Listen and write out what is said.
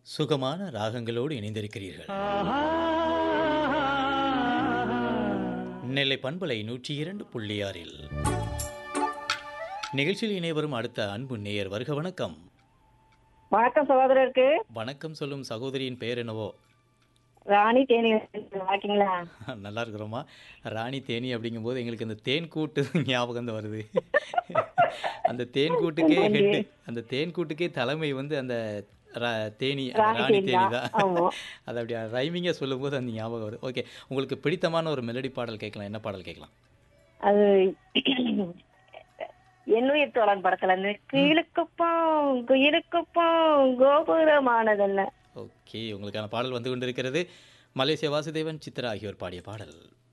சுகமான ராகங்களோடு இணைந்திருக்கிறீர்கள் நெல்லை பண்பலை நூற்றி இரண்டு புள்ளி ஆறில் நிகழ்ச்சியில் இணைவரும் அடுத்த அன்பு நேயர் வருக வணக்கம் வணக்கம் சகோதரருக்கு வணக்கம் சொல்லும் சகோதரியின் பெயர் என்னவோ ராணி தேனி வாக்கிங்களா நல்லா இருக்கிறோமா ராணி தேனி அப்படிங்கும்போது எங்களுக்கு அந்த தேன் கூட்டு ஞாபகம் தான் வருது அந்த தேன் கூட்டுக்கே ஹெட் அந்த தேன் கூட்டுக்கே தலைமை வந்து அந்த ரா- தேனி அந்த ராணி ராணி தேனி தேனி தான். தான் ஆமா. அது அப்படி ரைமிங்காக சொல்லும்போது அந்த ஞாபகம் வருது ஓகே உங்களுக்கு பிடித்தமான ஒரு மெலடி பாடல் கேட்கலாம் என்ன பாடல் கேட்கலாம் அது எண்ணுயிர் தோழன் படத்துல இருந்து கீழுக்குப்போம் குயிலுக்குப்போம் கோபுரமானதல்ல ஓகே உங்களுக்கான பாடல் வந்து கொண்டிருக்கிறது மலேசிய வாசுதேவன் சித்ரா ஆகியோர் பாடிய பாடல்